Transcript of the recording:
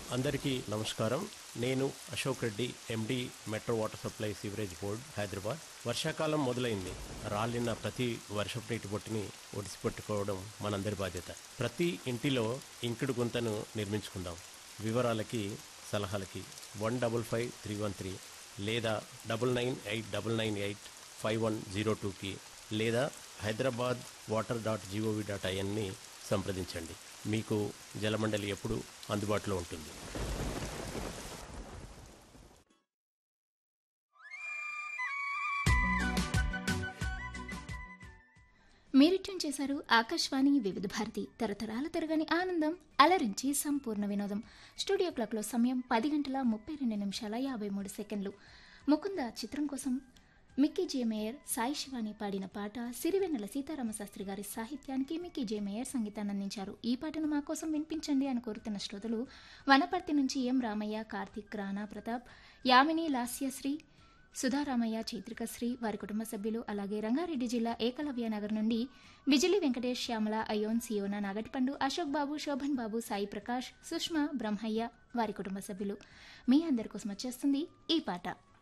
అందరికీ నమస్కారం నేను Ashok Reddy MD metro water supply sewerage board Hyderabad వర్షాకాలం మొదలైంది రాలిన ప్రతి వర్షపు నీటి బొట్టుని ఒడిసి పట్టుకోవడం మనందరి బాధ్యత ప్రతి ఇంటిలో ఇంకుడు గుంతను నిర్మించుకుందాం వివరాలకి సలహాలకి one double five three one three లేదా double nine eight double nine eight five one zero టూకి లేదా Hyderabad water dot GOV dot ఐఎన్ని సంప్రదించండి మీకు జలమండలి ఎప్పుడు అందుబాటులో ఉంటుంది మీరు ట్యూన్ చేశారు ఆకాశవాణి వివిధ భారతి తరతరాల తరగని ఆనందం అలరించి సంపూర్ణ వినోదం స్టూడియో క్లాక్లో సమయం పది గంటల ముప్పై రెండు నిమిషాల యాభై మూడు సెకండ్లు ముకుంద చిత్రం కోసం మిక్కీ జే మేయర్ సాయి శివాని పాడిన పాట సిరివెన్నెల సీతారామ శాస్త్రి గారి సాహిత్యానికి మిక్కీ జే మేయర్ సంగీతాన్ని అందించారు ఈ పాటను మా కోసం వినిపించండి అని కోరుతున్న శ్రోతలు వనపర్తి నుంచి ఎం రామయ్య కార్తిక్ రాణా ప్రతాప్ యామిని లాస్యశ్రీ సుధారామయ్య చైత్రికశ్రీ వారి కుటుంబ సభ్యులు అలాగే రంగారెడ్డి జిల్లా ఏకలవ్య నగర్ నుండి బిజిలి వెంకటేష్ శ్యామల అయోన్ సియోనా నాగటిపండు అశోక్ బాబు శోభన్ బాబు సాయి ప్రకాష్ సుష్మా బ్రహ్మయ్య వారి కుటుంబ సభ్యులు మీ అందరి కోసం వచ్చేస్తుంది ఈ పాట